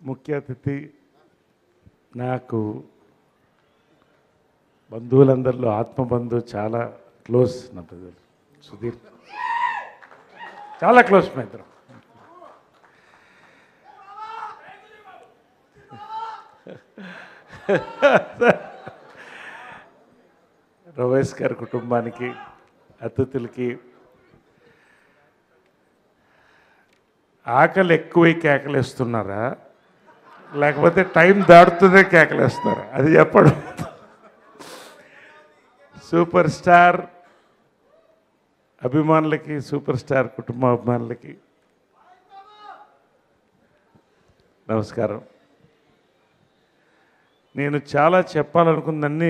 ముఖ్య అతిథి నాకు బంధువులందరిలో ఆత్మబంధు చాలా క్లోజ్ నా బ్రదర్ సుధీర్ చాలా క్లోజ్ మా ఇద్దరం రవేష్ గారి కుటుంబానికి అతిథులకి ఆకలి ఎక్కువై కేకలేస్తున్నారా లేకపోతే టైం దాటుతుందే కేకలేస్తున్నారా అది చెప్పడం సూపర్ స్టార్ అభిమానులకి సూపర్ స్టార్ కుటుంబ అభిమానులకి నమస్కారం నేను చాలా చెప్పాలనుకుందన్నీ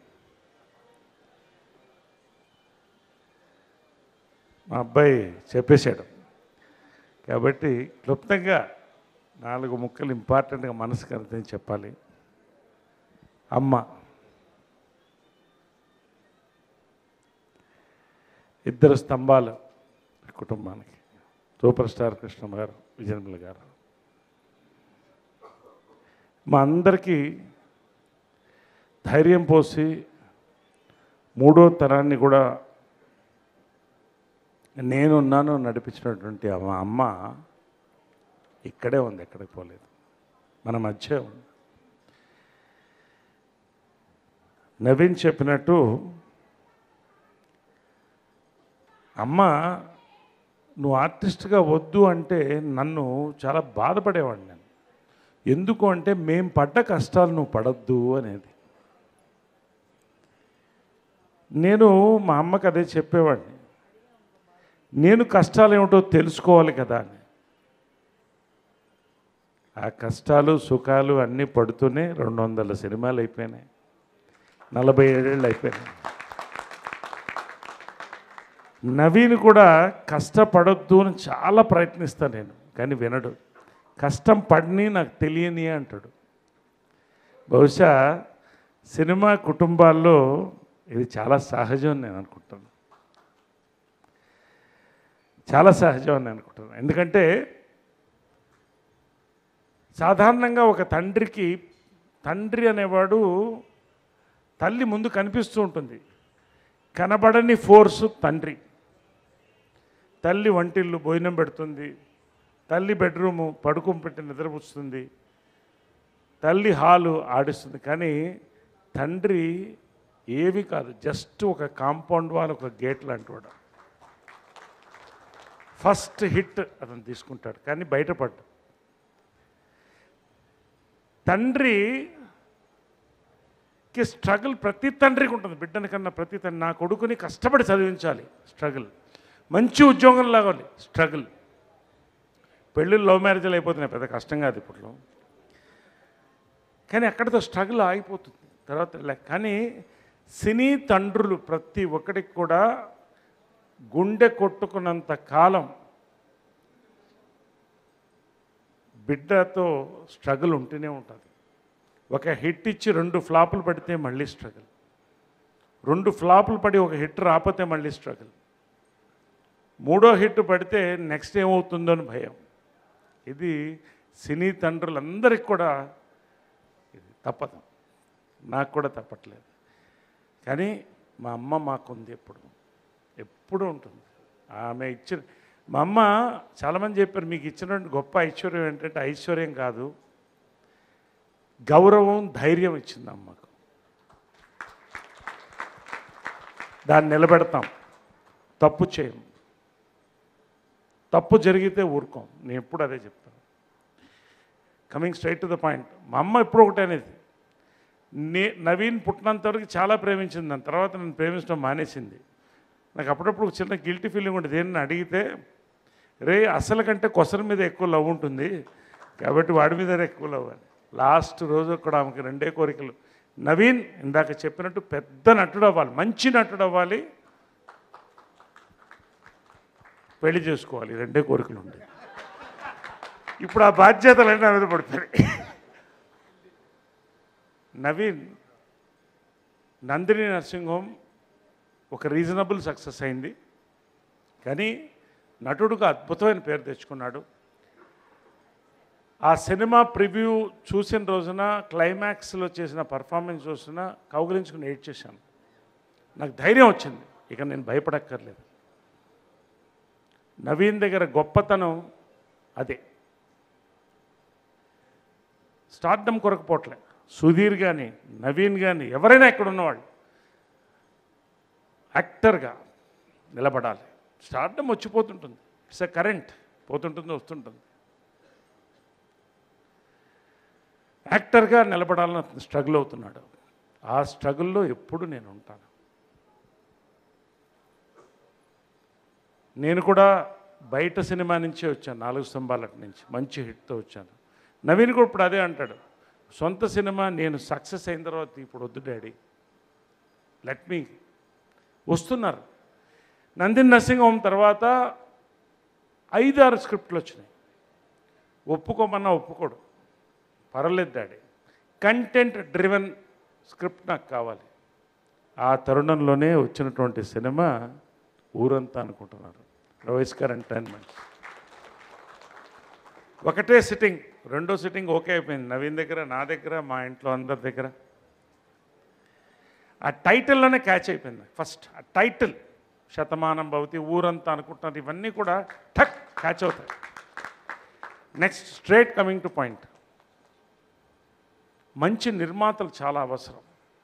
మా అబ్బాయి చెప్పేశాడు కాబట్టి క్లుప్తంగా నాలుగు ముక్కలు ఇంపార్టెంట్గా మనసుకు అర్థం చెప్పాలి అమ్మ ఇద్దరు స్తంభాలు కుటుంబానికి సూపర్ స్టార్ కృష్ణ గారు విజయనిర్మల గారు మా అందరికీ ధైర్యం పోసి మూడో తరాన్ని కూడా నేనున్నాను నడిపించినటువంటి ఆ అమ్మ ఇక్కడే ఉంది ఎక్కడికి పోలేదు మన మధ్య ఉంది నవీన్ చెప్పినట్టు అమ్మ నువ్వు ఆర్టిస్ట్గా వద్దు అంటే నన్ను చాలా బాధపడేవాడిని నేను ఎందుకు అంటే మేం పడ్డ కష్టాలు నువ్వు పడద్దు అనేది నేను మా అమ్మకి అదే చెప్పేవాడిని నేను కష్టాలు ఏమిటో తెలుసుకోవాలి కదా అని ఆ కష్టాలు సుఖాలు అన్నీ పడుతూనే రెండు వందల సినిమాలు అయిపోయినాయి నలభై ఏడేళ్ళు అయిపోయినాయి నవీన్ కూడా కష్టపడొద్దు అని చాలా ప్రయత్నిస్తాను నేను కానీ వినడు కష్టం పడిని నాకు తెలియని అంటాడు బహుశా సినిమా కుటుంబాల్లో ఇది చాలా సహజం అని నేను అనుకుంటాను చాలా సహజం అని అనుకుంటాను ఎందుకంటే సాధారణంగా ఒక తండ్రికి తండ్రి అనేవాడు తల్లి ముందు కనిపిస్తూ ఉంటుంది కనబడని ఫోర్సు తండ్రి తల్లి వంటిల్లు భోజనం పెడుతుంది తల్లి బెడ్రూము పడుకుని పెట్టి నిద్రపుస్తుంది తల్లి హాలు ఆడిస్తుంది కానీ తండ్రి ఏవి కాదు జస్ట్ ఒక కాంపౌండ్ వాల్ ఒక గేట్ లాంటి వాడు ఫస్ట్ హిట్ అతను తీసుకుంటాడు కానీ బయటపడ్డు తండ్రికి స్ట్రగుల్ ప్రతి తండ్రికి ఉంటుంది బిడ్డని కన్నా ప్రతి తండ్రి నా కొడుకుని కష్టపడి చదివించాలి స్ట్రగుల్ మంచి ఉద్యోగం లాగాలి స్ట్రగుల్ పెళ్ళిళ్ళు లవ్ మ్యారేజ్లు అయిపోతున్నాయి పెద్ద కష్టం కాదు ఇప్పట్లో కానీ అక్కడితో స్ట్రగుల్ ఆగిపోతుంది తర్వాత లే- కానీ సినీ తండ్రులు ప్రతి ఒక్కడికి కూడా గుండె కొట్టుకున్నంత కాలం బిడ్డతో స్ట్రగుల్ ఉంటూనే ఉంటుంది ఒక హిట్ ఇచ్చి రెండు ఫ్లాపులు పడితే మళ్ళీ స్ట్రగుల్ రెండు ఫ్లాపులు పడి ఒక హిట్ రాకపోతే మళ్ళీ స్ట్రగుల్ మూడో హిట్ పడితే నెక్స్ట్ ఏమవుతుందో అని భయం ఇది సినీ తండ్రులందరికీ కూడా ఇది తప్పదు నాకు కూడా తప్పట్లేదు కానీ మా అమ్మ మాకుంది ఎప్పుడు ఎప్పుడు ఉంటుంది ఆమె ఇచ్చిన మా అమ్మ చాలామంది చెప్పారు మీకు ఇచ్చినటువంటి గొప్ప ఐశ్వర్యం ఏంటంటే ఐశ్వర్యం కాదు గౌరవం ధైర్యం ఇచ్చింది అమ్మకు దాన్ని నిలబెడతాం తప్పు చేయం తప్పు జరిగితే ఊరుకోం నేను ఎప్పుడు అదే చెప్తాను coming straight to the point మా అమ్మ ఎప్పుడు ఒకటే అనేది నే నవీన్ పుట్టినంత వరకు చాలా ప్రేమించింది దాని తర్వాత నన్ను ప్రేమించడం మానేసింది నాకు అప్పుడప్పుడు ఒక చిన్న గిల్టీ ఫీలింగ్ ఉంటుంది దేన్ని అడిగితే రే అసలు కంటే కొసల మీద ఎక్కువ లవ్ ఉంటుంది కాబట్టి వాడి మీద ఎక్కువ లవ్ అని లాస్ట్ రోజు కూడా ఆమెకి రెండే కోరికలు నవీన్ ఇందాక చెప్పినట్టు పెద్ద నటుడు అవ్వాలి మంచి నటుడు అవ్వాలి పెళ్లి చేసుకోవాలి ఈ రెండే కోరికలు ఉంటాయి ఇప్పుడు ఆ బాధ్యతలన్నీ నా మీద పడిపోయాయి నవీన్ నందిని నర్సింగ్ హోమ్ ఒక రీజనబుల్ సక్సెస్ అయింది కానీ నటుడుగా అద్భుతమైన పేరు తెచ్చుకున్నాడు ఆ సినిమా ప్రివ్యూ చూసిన రోజున క్లైమాక్స్లో చేసిన పర్ఫార్మెన్స్ చూసిన కౌగిలించుకుని ఏడ్ చేశాను నాకు ధైర్యం వచ్చింది ఇక నేను భయపడక్కర్లేదు నవీన్ దగ్గర గొప్పతనం అదే స్టార్డమ్ కొరకు పోట్లే సుధీర్ కానీ నవీన్ కానీ ఎవరైనా ఇక్కడ ఉన్నవాళ్ళు యాక్టర్గా నిలబడాలి స్టార్డమ్ వచ్చిపోతుంటుంది ఇట్స్ ఎ కరెంట్ పోతుంటుంది వస్తుంటుంది యాక్టర్గా నిలబడాలని స్ట్రగుల్ అవుతున్నాడు ఆ స్ట్రగుల్లో ఎప్పుడు నేను ఉంటాను నేను కూడా బయట సినిమా నుంచే వచ్చాను నాలుగు స్తంభాల నుంచి మంచి హిట్తో వచ్చాను నవీన్ కూడా ఇప్పుడు అదే అంటాడు సొంత సినిమా నేను సక్సెస్ అయిన తర్వాత ఇప్పుడు వద్దు డాడీ లెట్ మీ వస్తున్నారు నందిన్ నర్సింగ్ హోమ్ తర్వాత ఐదారు స్క్రిప్ట్లు వచ్చినాయి ఒప్పుకోమన్నా ఒప్పుకోడు పర్వాలేదు డాడీ కంటెంట్ డ్రివెన్ స్క్రిప్ట్ నాకు కావాలి ఆ తరుణంలోనే వచ్చినటువంటి సినిమా ఊరంతా అనుకుంటున్నారు రవైస్కర్ ఎంటర్టైన్మెంట్ ఒకటే సిట్టింగ్ రెండో సిట్టింగ్ ఓకే అయిపోయింది నవీన్ దగ్గర నా దగ్గర మా ఇంట్లో అందరి దగ్గర ఆ టైటిల్లోనే క్యాచ్ అయిపోయింది ఫస్ట్ ఆ టైటిల్ శతమానం భవతి ఊరంతా అనుకుంటున్నారు ఇవన్నీ కూడా ఠక్ క్యాచ్ అవుతాయి next straight coming to point మంచి నిర్మాతలు చాలా అవసరం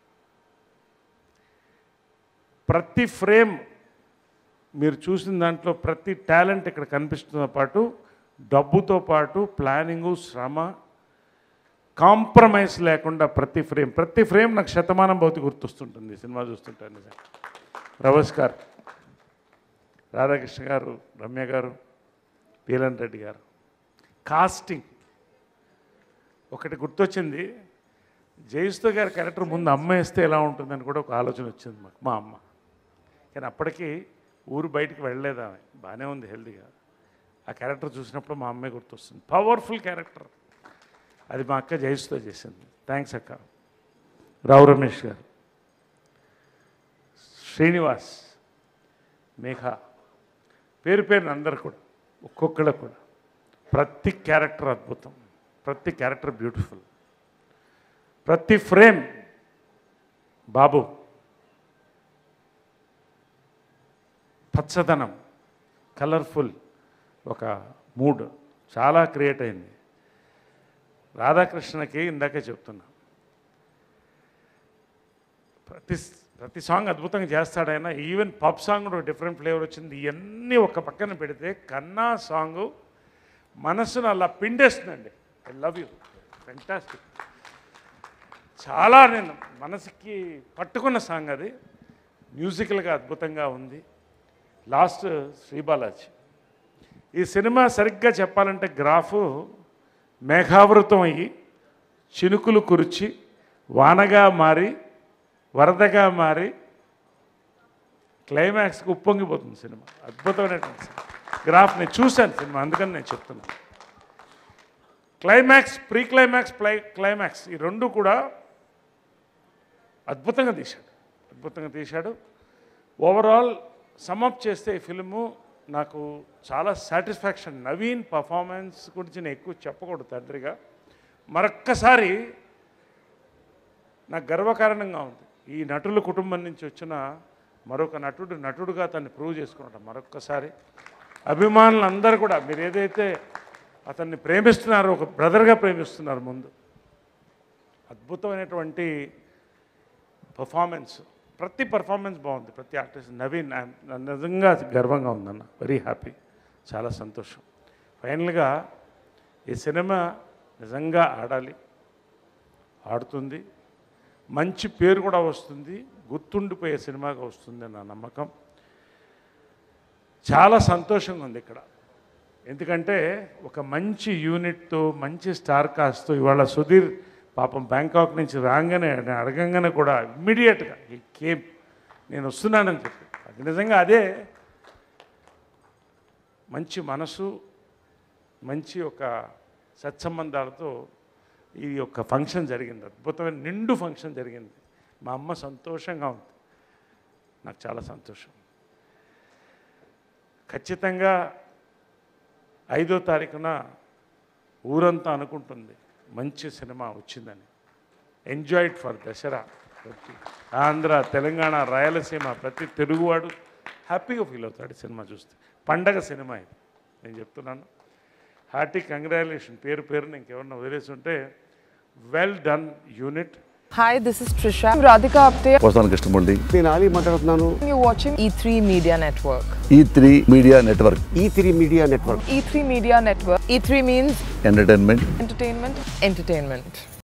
ప్రతి ఫ్రేమ్ మీరు చూసిన దాంట్లో ప్రతి టాలెంట్ ఇక్కడ కనిపిస్తున్న పాటు డబ్బుతో పాటు ప్లానింగు శ్రమ కాంప్రమైజ్ లేకుండా ప్రతి ఫ్రేమ్ ప్రతి ఫ్రేమ్ నాకు శతమానం భౌతి గుర్తొస్తుంటుంది ఈ సినిమా చూస్తుంటాను నిజంగా రవస్ గారు రాధాకృష్ణ గారు రమ్య గారు పీలన్ రెడ్డి గారు కాస్టింగ్ ఒకటి గుర్తొచ్చింది జయసుతో గారి క్యారెక్టర్ ముందు అమ్మ వేస్తే ఎలా ఉంటుందని కూడా ఒక ఆలోచన వచ్చింది మాకు మా అమ్మ కానీ అప్పటికి ఊరు బయటికి వెళ్ళలేదు ఆమె బాగానే ఉంది హెల్దీగా ఆ క్యారెక్టర్ చూసినప్పుడు మా అమ్మే గుర్తొస్తుంది పవర్ఫుల్ క్యారెక్టర్ అది మా అక్క జయసుతో చేసింది థ్యాంక్స్ అక్క రావు రమేష్ గారు శ్రీనివాస్ మేఘ పేరు పేరున అందరు కూడా ఒక్కొక్కళ్ళ కూడా ప్రతి క్యారెక్టర్ అద్భుతం ప్రతి క్యారెక్టర్ బ్యూటిఫుల్ ప్రతి ఫ్రేమ్ బాబు పచ్చదనం కలర్ఫుల్ ఒక మూడ్ చాలా క్రియేట్ అయింది రాధాకృష్ణకి ఇందాకే చెప్తున్నా ప్రతి ప్రతి సాంగ్ అద్భుతంగా చేస్తాడు ఆయన ఈవెన్ పప్ సాంగ్ కూడా డిఫరెంట్ ఫ్లేవర్ వచ్చింది ఇవన్నీ ఒక పక్కన పెడితే కన్నా సాంగ్ మనసును అలా పిండేస్తుందండి ఐ లవ్ యూ ఫెంటాస్టిక్ చాలా నేను మనసుకి పట్టుకున్న సాంగ్ అది మ్యూజికల్గా అద్భుతంగా ఉంది లాస్ట్ శ్రీబాలాజీ ఈ సినిమా సరిగ్గా చెప్పాలంటే గ్రాఫు మేఘావృతం అయ్యి చినుకులు కురిచి వానగా మారి వరదగా మారి క్లైమాక్స్కి ఉప్పొంగిపోతుంది సినిమా అద్భుతమైనటువంటి సినిమా గ్రాఫ్ నేను చూశాను సినిమా అందుకని నేను చెప్తున్నాను క్లైమాక్స్ ప్రీ క్లైమాక్స్ ప్లై క్లైమాక్స్ ఈ రెండు కూడా అద్భుతంగా తీశాడు అద్భుతంగా తీశాడు ఓవరాల్ సమ్అప్ చేస్తే ఈ ఫిల్ము నాకు చాలా సాటిస్ఫాక్షన్ నవీన్ పర్ఫార్మెన్స్ గురించి నేను ఎక్కువ చెప్పకూడదు తండ్రిగా మరొక్కసారి నాకు గర్వకారణంగా ఉంది ఈ నటుల కుటుంబం నుంచి వచ్చిన మరొక నటుడు నటుడుగా తను ప్రూవ్ చేసుకున్నాడు మరొక్కసారి అభిమానులు అందరూ కూడా మీరు ఏదైతే అతన్ని ప్రేమిస్తున్నారో ఒక బ్రదర్గా ప్రేమిస్తున్నారు ముందు అద్భుతమైనటువంటి పర్ఫార్మెన్స్ ప్రతి పర్ఫార్మెన్స్ బాగుంది ప్రతి ఆర్టిస్ట్ నవీన్ I'm- నాకు నిజంగా గర్వంగా ఉందన్న వెరీ హ్యాపీ చాలా సంతోషం ఫైనల్గా ఈ సినిమా నిజంగా ఆడాలి ఆడుతుంది మంచి పేరు కూడా వస్తుంది గుర్తుండిపోయే సినిమాగా వస్తుంది నా నమ్మకం చాలా సంతోషంగా ఉంది ఇక్కడ ఎందుకంటే ఒక మంచి యూనిట్తో మంచి స్టార్ కాస్ట్తో ఇవాళ సుధీర్ పాపం బ్యాంకాక్ నుంచి రాగానే నేను అడగంగానే కూడా ఇమ్మీడియట్గా ఈ కేమ్ నేను వస్తున్నానని చెప్పి అది నిజంగా అదే మంచి మనసు మంచి ఒక సత్సంబంధాలతో ఈ యొక్క ఫంక్షన్ జరిగింది అద్భుతమైన నిండు ఫంక్షన్ జరిగింది మా అమ్మ సంతోషంగా ఉంది నాకు చాలా సంతోషం ఖచ్చితంగా ఐదో తారీఖున ఊరంతా అనుకుంటుంది మంచి సినిమా వచ్చిందని ఎంజాయిడ్ ఫర్ దసరా ప్రతి ఆంధ్ర తెలంగాణ రాయలసీమ ప్రతి తెలుగువాడు హ్యాపీగా ఫీల్ అవుతాడు ఈ సినిమా చూస్తే పండగ సినిమా ఇది నేను చెప్తున్నాను హార్టీ కంగ్రాచులేషన్ పేరు పేరుని ఇంకెవరన్నా వదిలేసి ఉంటే well done unit Hi, this is Trisha. I'm Radhika Apte. Posani Krishnamurthy నేను ఆలీ మాట్లాడుతున్నాను You're watching E3 Media Network. E three media network E three media network E3 Media Network. E3 means entertainment entertainment, entertainment.